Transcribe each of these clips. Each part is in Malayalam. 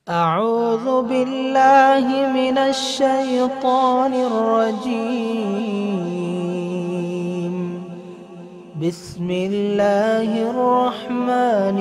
أعوذ بالله من الشيطان الرجيم بسم الله الرحمن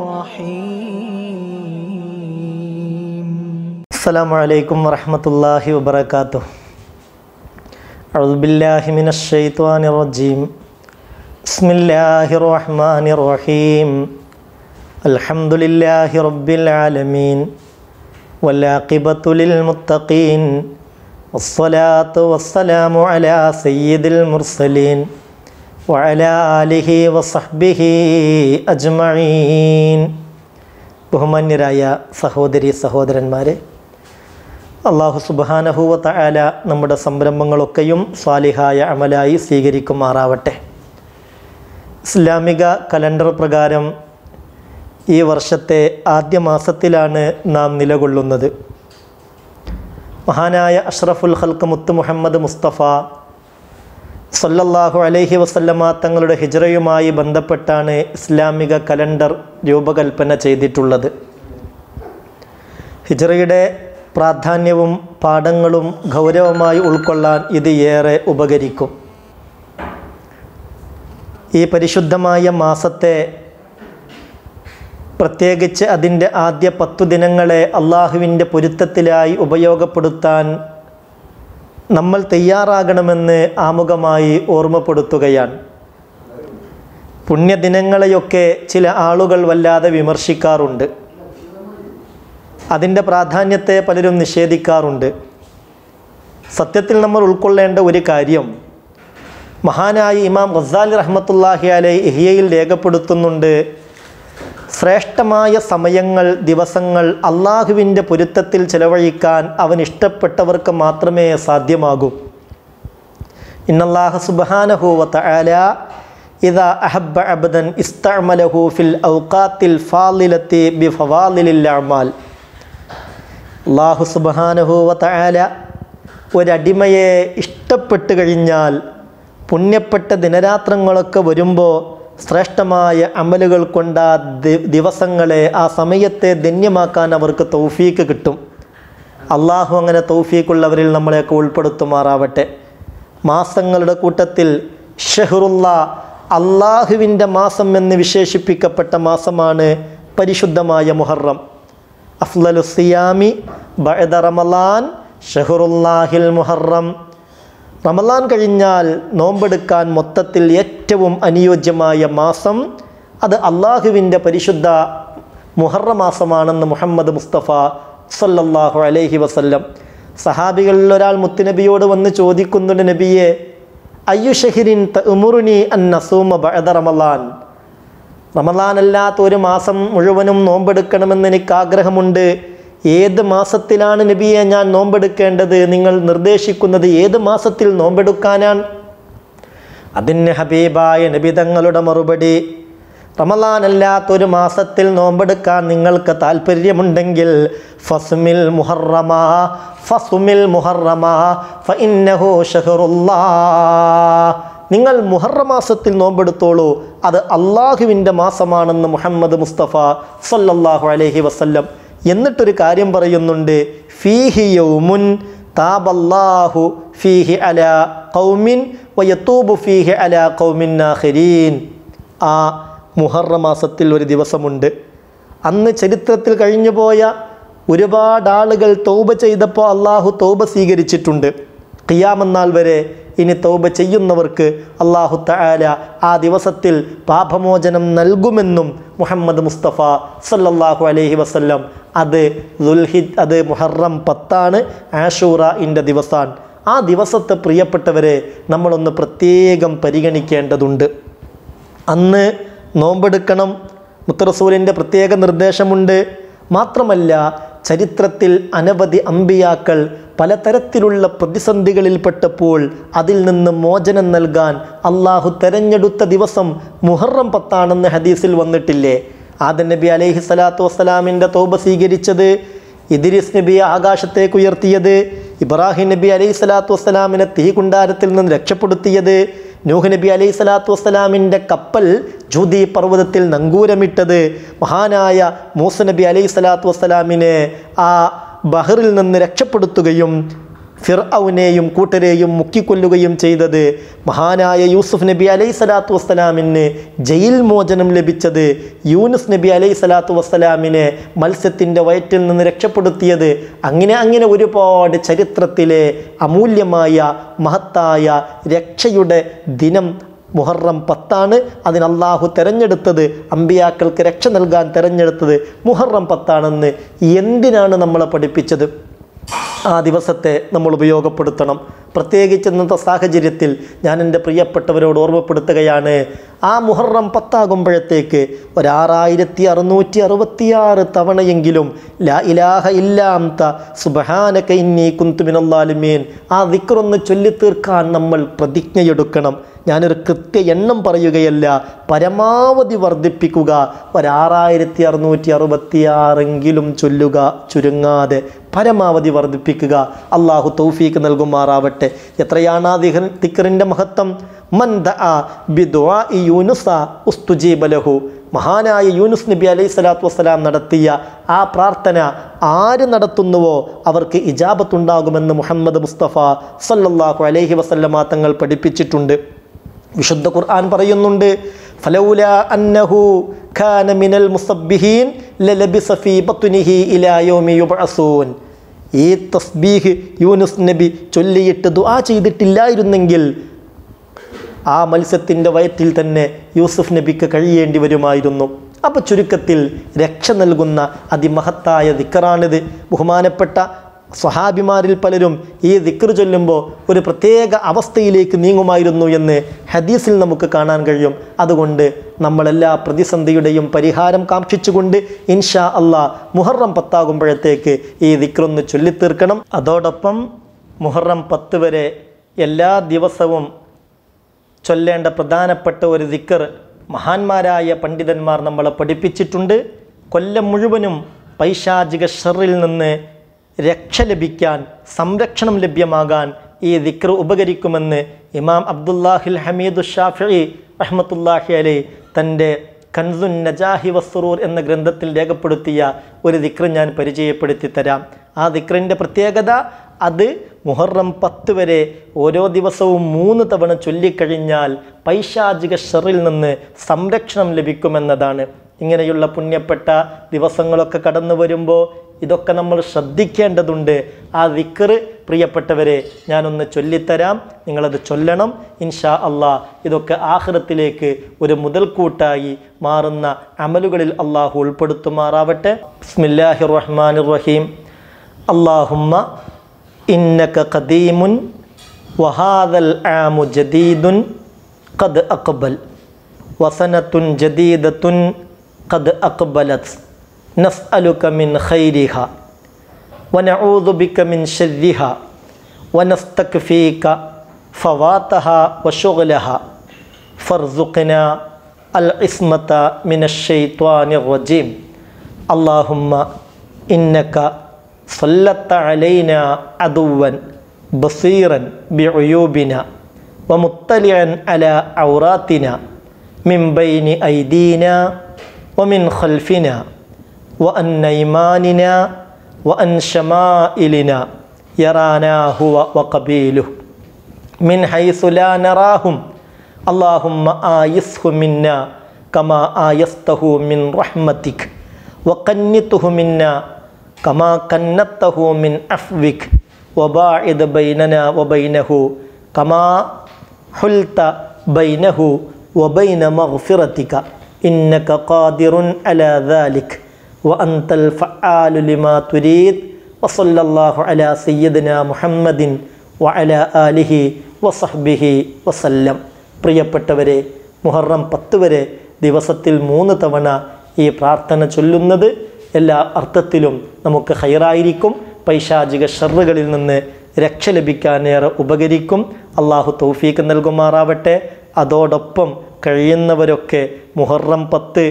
الرحيم السلام عليكم ورحمة الله وبركاته أعوذ بالله من الشيطان الرجيم بسم الله الرحمن الرحيم الحمد لله رب العالمين والعاقبة للمتقين والصلاة والسلام على سيد المرسلين وعلى آله وصحبه أجمعين ബഹുമാന്യരായ സഹോദരി സഹോദരന്മാരെ അള്ളാഹു സുബാനഹുവ തആല നമ്മുടെ സംരംഭങ്ങളൊക്കെയും സ്വാലിഹായ അമലായി സ്വീകരിക്കുമാറാവട്ടെ ഇസ്ലാമിക കലണ്ടർ പ്രകാരം ഈ വർഷത്തെ ആദ്യ മാസത്തിലാണ് നാം നിലകൊള്ളുന്നത് മഹാനായ അഷ്റഫുൽ ഹൽക്ക് മുത്ത് മുഹമ്മദ് മുസ്തഫ സല്ലല്ലാഹു അലൈഹി വസല്ലമ തങ്ങളുടെ ഹിജ്റയുമായി ബന്ധപ്പെട്ടാണ് ഇസ്ലാമിക കലണ്ടർ രൂപകൽപ്പന ചെയ്തിട്ടുള്ളത് ഹിജ്റയുടെ പ്രാധാന്യവും പാഠങ്ങളും ഗൗരവമായി ഉൾക്കൊള്ളാൻ ഇത് ഏറെ ഉപകരിക്കും ഈ പരിശുദ്ധമായ മാസത്തെ പ്രത്യേകിച്ച് അതിൻ്റെ ആദ്യ പത്തു ദിനങ്ങളെ അള്ളാഹുവിൻ്റെ പൊരുത്തത്തിലായി ഉപയോഗപ്പെടുത്താൻ നമ്മൾ തയ്യാറാകണമെന്ന് ആമുഖമായി ഓർമ്മപ്പെടുത്തുകയാണ് പുണ്യദിനങ്ങളെയൊക്കെ ചില ആളുകൾ വല്ലാതെ വിമർശിക്കാറുണ്ട് അതിൻ്റെ പ്രാധാന്യത്തെ പലരും നിഷേധിക്കാറുണ്ട് സത്യത്തിൽ നമ്മൾ ഉൾക്കൊള്ളേണ്ട ഒരു കാര്യം മഹാനായ ഇമാം ഗസാലി റഹ്മത്തുല്ലാഹി അലൈ ഇഹിയയിൽ രേഖപ്പെടുത്തുന്നുണ്ട് ശ്രേഷ്ഠമായ സമയങ്ങൾ ദിവസങ്ങൾ അള്ളാഹുവിൻ്റെ പൊരുത്തത്തിൽ ചെലവഴിക്കാൻ അവൻ ഇഷ്ടപ്പെട്ടവർക്ക് മാത്രമേ സാധ്യമാകൂ ഇന്നല്ലാഹ സുബാനഹുവത്ത ആല ഇതാ അഹബ അബദൻ ഇസ്തമലഹു ഫിൽ ഔക്കാത്തിൽ ഫാലിലത്തി ബി ഫവാലിലിൽ അമാൽ അള്ളാഹു സുബാനഹുവത്ത ആല ഒരടിമയെ ഇഷ്ടപ്പെട്ട് കഴിഞ്ഞാൽ പുണ്യപ്പെട്ട ദിനരാത്രങ്ങളൊക്കെ വരുമ്പോൾ ശ്രേഷ്ഠമായ അമലുകൾ കൊണ്ട് ആ ദിവസങ്ങളെ ആ സമയത്തെ ധന്യമാക്കാൻ അവർക്ക് തൗഫീക്ക് കിട്ടും അള്ളാഹു അങ്ങനെ തൗഫീക്കുള്ളവരിൽ നമ്മളെയൊക്കെ ഉൾപ്പെടുത്തുമാറാവട്ടെ മാസങ്ങളുടെ കൂട്ടത്തിൽ ഷെഹറുള്ള അള്ളാഹുവിൻ്റെ മാസം എന്ന് വിശേഷിപ്പിക്കപ്പെട്ട മാസമാണ് പരിശുദ്ധമായ മുഹറം അഫ്ലലു സിയാമി ബഅദ റമലാൻ ഷെഹറുല്ലാഹിൽ മുഹറം റമലാൻ കഴിഞ്ഞാൽ നോമ്പെടുക്കാൻ മൊത്തത്തിൽ ഏറ്റവും അനുയോജ്യമായ മാസം അത് അള്ളാഹുവിൻ്റെ പരിശുദ്ധ മുഹറ മാസമാണെന്ന് മുഹമ്മദ് മുസ്തഫ സല്ലല്ലാഹു അലൈഹി വസല്ലം സഹാബികളിൽ ഒരാൾ മുത്തുനബിയോട് വന്ന് ചോദിക്കുന്നുണ്ട് നബിയെ അയ്യു ഷഹിരിൻ ഉമുറുനി അൻ നസൂമ ബഅദ റമലാൻ റമലാൻ അല്ലാത്ത ഒരു മാസം മുഴുവനും നോമ്പെടുക്കണമെന്ന് എനിക്ക് ആഗ്രഹമുണ്ട് ഏത് മാസത്തിലാണ് നബിയെ ഞാൻ നോമ്പെടുക്കേണ്ടത് നിങ്ങൾ നിർദ്ദേശിക്കുന്നത് ഏത് മാസത്തിൽ നോമ്പെടുക്കാനാണ് അതിന് ഹബീബായ നബി തങ്ങളുടെ മറുപടി റമലാൻ അല്ലാത്തൊരു മാസത്തിൽ നോമ്പെടുക്കാൻ നിങ്ങൾക്ക് താല്പര്യമുണ്ടെങ്കിൽ ഫസുമിൽ മുഹറമ ഫസുമിൽ മുഹറമ ഫഇന്നഹു ഷഹറുല്ലാ നിങ്ങൾ മുഹറ മാസത്തിൽ നോമ്പെടുത്തോളൂ അത് അള്ളാഹുവിൻ്റെ മാസമാണെന്ന് മുഹമ്മദ് മുസ്തഫ സല്ലല്ലാഹു അലൈഹി വസല്ലം എന്നിട്ടൊരു കാര്യം പറയുന്നുണ്ട് ഫീഹി യൗമുൻ താബല്ലാഹു ഫീഹി അല കൗമിൻ വയത്തൂബു ഫീഹി അല കൗമിൻ ആഖിരീൻ ആ മുഹറ മാസത്തിൽ ഒരു ദിവസമുണ്ട് അന്ന് ചരിത്രത്തിൽ കഴിഞ്ഞുപോയ ഒരുപാട് ആളുകൾ തൗബ ചെയ്തപ്പോൾ അള്ളാഹു തൗബ സ്വീകരിച്ചിട്ടുണ്ട് ഖിയാമെന്നാൾ വരെ ഇനി തൗബ ചെയ്യുന്നവർക്ക് അള്ളാഹു തആല ആ ദിവസത്തിൽ പാപമോചനം നൽകുമെന്നും മുഹമ്മദ് മുസ്തഫ സല്ലല്ലാഹു അലൈഹി വസല്ലം അത് ദുൽഹിദ് അത് മുഹറം പത്താണ് ആഷൂറ ഇൻ്റെ ദിവസമാണ് ആ ദിവസത്തെ പ്രിയപ്പെട്ടവരെ നമ്മളൊന്ന് പ്രത്യേകം പരിഗണിക്കേണ്ടതുണ്ട് അന്ന് നോമ്പെടുക്കണം മുത്തറസൂലിൻ്റെ പ്രത്യേക നിർദ്ദേശമുണ്ട് മാത്രമല്ല ചരിത്രത്തിൽ അനവധി അമ്പിയാക്കൾ പലതരത്തിലുള്ള പ്രതിസന്ധികളിൽപ്പെട്ടപ്പോൾ അതിൽ നിന്ന് മോചനം നൽകാൻ അള്ളാഹു തെരഞ്ഞെടുത്ത ദിവസം മുഹറം പത്താണെന്ന് ഹദീസിൽ വന്നിട്ടില്ലേ ആദൻ നബി അലൈഹി സ്വലാത്തു വസ്സലാമിൻ്റെ തോപ സ്വീകരിച്ചത് ഇദ്രീസ് നബിയെ ആകാശത്തേക്ക് ഉയർത്തിയത് ഇബ്രാഹിം നബി അലൈഹി സ്വലാത്തു വസ്സലാമിനെ തീ കുണ്ടാരത്തിൽ നിന്ന് രക്ഷപ്പെടുത്തിയത് നൂഹ് നബി അലൈഹി സ്വലാത്തു വസ്സലാമിൻ്റെ കപ്പൽ ജൂതി പർവ്വതത്തിൽ നങ്കൂരമിട്ടത് മഹാനായ മൂസ നബി അലൈഹി സ്വലാത്തു വസ്സലാമിനെ ആ ബഹറിൽ നിന്ന് രക്ഷപ്പെടുത്തുകയും ഫിർഔനെയും കൂട്ടരെയും മുക്കിക്കൊല്ലുകയും ചെയ്തത് മഹാനായ യൂസുഫ് നബി അലൈഹി സ്വലാത്തു വസ്സലാമിന് ജയിൽ മോചനം ലഭിച്ചത് യൂനുസ് നബി അലൈഹി സ്വലാത്തു വസ്സലാമിനെ മത്സ്യത്തിൻ്റെ വയറ്റിൽ നിന്ന് രക്ഷപ്പെടുത്തിയത് അങ്ങനെ അങ്ങനെ ഒരുപാട് ചരിത്രത്തിലെ അമൂല്യമായ മഹത്തായ രക്ഷയുടെ ദിനം മുഹറം പത്താണ് അതിന് അള്ളാഹു തെരഞ്ഞെടുത്തത് അമ്പിയാക്കൾക്ക് രക്ഷ നൽകാൻ തെരഞ്ഞെടുത്തത് മുഹറം പത്താണെന്ന് എന്തിനാണ് നമ്മളെ പഠിപ്പിച്ചത് ആ ദിവസത്തെ നമ്മൾ ഉപയോഗപ്പെടുത്തണം പ്രത്യേകിച്ച് ഇന്നത്തെ സാഹചര്യത്തിൽ ഞാൻ എൻ്റെ പ്രിയപ്പെട്ടവരോട് ഓർമ്മപ്പെടുത്തുകയാണ് ആ മുഹറം പത്താകുമ്പോഴത്തേക്ക് ഒരാറായിരത്തി അറുന്നൂറ്റി അറുപത്തിയാറ് തവണയെങ്കിലും ലാ ഇലാഹ ഇല്ലാംത സുബഹാനക ഇന്നി കുന്തുമിനല്ലാലുമീൻ ആ ദിക്റൊന്ന് ചൊല്ലിത്തീർക്കാൻ നമ്മൾ പ്രതിജ്ഞയെടുക്കണം ഞാനൊരു കൃത്യ എണ്ണം പറയുകയല്ല പരമാവധി വർദ്ധിപ്പിക്കുക ഒരാറായിരത്തി അറുന്നൂറ്റി അറുപത്തിയാറെങ്കിലും ചൊല്ലുക ചുരുങ്ങാതെ പരമാവധി വർദ്ധിപ്പിക്കുക അള്ളാഹു തൗഫീക്ക് നൽകുമാറാവട്ടെ എത്രയാണ് ആ ദിഹ തിക്കറിൻ്റെ മഹത്വം മൻ ദഅ ബിദുആഇ യൂനുസ ഉസ്തുജീബ ലഹു മഹാനായ യൂനുസ് നബി അലൈഹി സ്വലാത്തു വസ്സലാം നടത്തിയ ആ പ്രാർത്ഥന ആര് നടത്തുന്നുവോ അവർക്ക് ഇജാബത്തുണ്ടാകുമെന്ന് മുഹമ്മദ് മുസ്തഫ സല്ലല്ലാഹു അലൈഹി വസല്ലമ തങ്ങൾ പഠിപ്പിച്ചിട്ടുണ്ട് വിശുദ്ധ ഖുർആൻ പറയുന്നുണ്ട് ഫലൗല അന്നഹു ഖാന മിനൽ മുസബ്ബിഹീൻ ലലബിസ ഫീ ബത്നിഹി ഇലാ യൗമി യുബ്അസൂൻ ഈ തസ്ബീഹ് യൂനുസ് നബി ചൊല്ലിയിട്ട് ദുആ ചെയ്തിട്ടില്ലായിരുന്നെങ്കിൽ ആ മത്സ്യത്തിൻ്റെ വയറ്റിൽ തന്നെ യൂസുഫ് നബിക്ക് കഴിയേണ്ടി വരുമായിരുന്നു അപ്പോൾ ചുരുക്കത്തിൽ രക്ഷ നൽകുന്ന അതിമഹത്തായ ദിക്കറാണിത് ബഹുമാനപ്പെട്ട സ്വഹാബിമാരിൽ പലരും ഈ ദിക്കർ ചൊല്ലുമ്പോൾ ഒരു പ്രത്യേക അവസ്ഥയിലേക്ക് നീങ്ങുമായിരുന്നു എന്ന് ഹദീസിൽ നമുക്ക് കാണാൻ കഴിയും അതുകൊണ്ട് നമ്മളെല്ലാ പ്രതിസന്ധിയുടെയും പരിഹാരം കാക്ഷിച്ചുകൊണ്ട് ഇൻഷാ അള്ളാ മുഹറം പത്താകുമ്പോഴത്തേക്ക് ഈ ദിക്റൊന്ന് ചൊല്ലിത്തീർക്കണം അതോടൊപ്പം മുഹറം പത്ത് വരെ എല്ലാ ദിവസവും ചൊല്ലേണ്ട പ്രധാനപ്പെട്ട ഒരു ദിക്കർ മഹാന്മാരായ പണ്ഡിതന്മാർ നമ്മളെ പഠിപ്പിച്ചിട്ടുണ്ട് കൊല്ലം മുഴുവനും പൈശാചിക ഷറിൽ നിന്ന് രക്ഷ ലഭിക്കാൻ സംരക്ഷണം ലഭ്യമാകാൻ ഈ ദിക്ർ ഉപകരിക്കുമെന്ന് ഇമാം അബ്ദുല്ലാഹിൽ ഹമീദു ഷാഫി റഹ്മത്തുല്ലാഹി അലൈ തൻ്റെ കൻസുൻ നജാഹി വസ്റൂർ എന്ന ഗ്രന്ഥത്തിൽ രേഖപ്പെടുത്തിയ ഒരു ദിക്ർ ഞാൻ പരിചയപ്പെടുത്തി തരാം ആ ദിക്റിൻ്റെ പ്രത്യേകത അത് മുഹറം പത്ത് വരെ ഓരോ ദിവസവും മൂന്ന് തവണ ചൊല്ലിക്കഴിഞ്ഞാൽ പൈശാചിക ഷറിൽ നിന്ന് സംരക്ഷണം ലഭിക്കുമെന്നതാണ് ഇങ്ങനെയുള്ള പുണ്യപ്പെട്ട ദിവസങ്ങളൊക്കെ കടന്നു വരുമ്പോൾ ഇതൊക്കെ നമ്മൾ ശ്രദ്ധിക്കേണ്ടതുണ്ട് ആ ദിക്കറ് പ്രിയപ്പെട്ടവരെ ഞാനൊന്ന് ചൊല്ലിത്തരാം നിങ്ങളത് ചൊല്ലണം ഇൻഷാ അള്ളാ ഇതൊക്കെ ആഹ്റത്തിലേക്ക് ഒരു മുതൽക്കൂട്ടായി മാറുന്ന അമലുകളിൽ അള്ളാഹു ഉൾപ്പെടുത്തുമാറാവട്ടെ ബിസ്മില്ലാഹിർ റഹ്മാനിർ റഹീം അള്ളാഹുമ്മ ഇന്നക ഖദീമുൻ വഹാദൽ ആമു ജദീദുൻ ഖദ് അക്ബൽ വസനത്തുൻ ജദീദത്തുൻ ഖദ് അക്ബലത് نسألك من خيرها ونعوذ بك من شرها ونستكفيك فواتها وشغلها فارزقنا العصمة من الشيطان الرجيم اللهم إنك صلت علينا عدوا بصيرا بعيوبنا ومطلعا على عوراتنا من بين أيدينا ومن خلفنا وأن أيماننا وأن شمائلنا يرانا هو وقبيله من حيث لا نراهم اللهم آيسه منا كما آيسته من رحمتك وقنته منا كما قنته من عفوك وباعد بيننا وبينه كما حلت بينه وبين مغفرتك إنك قادر على ذلك وأنت الفعال لما تريد وصلى الله على سيدنا محمد وعلى آله وصحبه وسلم പ്രിയപ്പെട്ടവരെ മുഹറം പത്ത് വരെ ദിവസത്തിൽ മൂന്ന് തവണ ഈ പ്രാർത്ഥന ചൊല്ലുന്നത് എല്ലാ അർത്ഥത്തിലും നമുക്ക് ഹൈറായിരിക്കും പൈശാചിക ഷറുകളിൽ നിന്ന് രക്ഷ ലഭിക്കാനേറെ ഉപകരിക്കും അള്ളാഹു തൗഫീക്ക് നൽകുമാറാവട്ടെ അതോടൊപ്പം കഴിയുന്നവരൊക്കെ മുഹറം പത്ത്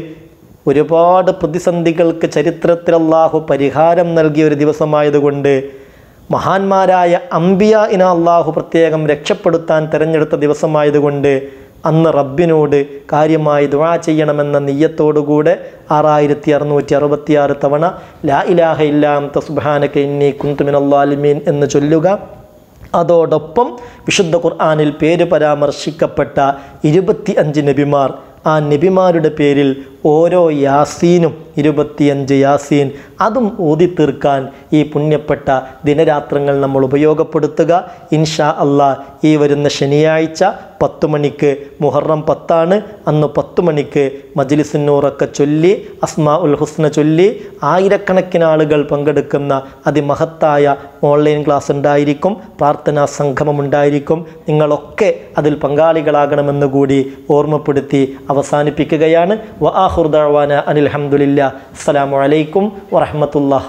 ഒരുപാട് പ്രതിസന്ധികൾക്ക് ചരിത്രത്തിൽ അള്ളാഹു പരിഹാരം നൽകിയ ഒരു ദിവസമായതുകൊണ്ട് മഹാന്മാരായ അംബിയ ഇന അള്ളാഹു പ്രത്യേകം രക്ഷപ്പെടുത്താൻ തിരഞ്ഞെടുത്ത ദിവസമായതുകൊണ്ട് അന്ന് റബ്ബിനോട് കാര്യമായി ദുആ ചെയ്യണമെന്ന നെയ്യത്തോടുകൂടെ ആറായിരത്തി അറുന്നൂറ്റി അറുപത്തിയാറ് തവണ ലാ ഇലാഹ ഇല്ലാം തസ്ബാനക ഇന്നി കുന്തുമിനല്ലാലിമീൻ എന്ന് ചൊല്ലുക അതോടൊപ്പം വിശുദ്ധ ഖുർആനിൽ പേര് പരാമർശിക്കപ്പെട്ട ഇരുപത്തി അഞ്ച് നബിമാർ ആ നബിമാരുടെ പേരിൽ ഓരോ യാസീനും ഇരുപത്തിയഞ്ച് യാസീൻ അതും ഓതി തീർക്കാൻ ഈ പുണ്യപ്പെട്ട ദിനരാത്രങ്ങൾ നമ്മൾ ഉപയോഗപ്പെടുത്തുക ഇൻഷാ അള്ളാ ഈ വരുന്ന ശനിയാഴ്ച പത്ത് മണിക്ക് മുഹറം പത്താണ് അന്ന് പത്ത് മണിക്ക് മജ്ലിസുന്നൂറൊക്കെ ചൊല്ലി അസ്മാ ഉൽ ഹുസ്ന ചൊല്ലി ആയിരക്കണക്കിന് ആളുകൾ പങ്കെടുക്കുന്ന അതിമഹത്തായ ഓൺലൈൻ ക്ലാസ് ഉണ്ടായിരിക്കും പ്രാർത്ഥനാ സംഗമം ഉണ്ടായിരിക്കും നിങ്ങളൊക്കെ അതിൽ പങ്കാളികളാകണമെന്ന് കൂടി ഓർമ്മപ്പെടുത്തി അവസാനിപ്പിക്കുകയാണ് വ ആഹുർദാന അനിൽഹമുല്ല അസ്സലാമു അലൈക്കും വറഹമത്തുള്ള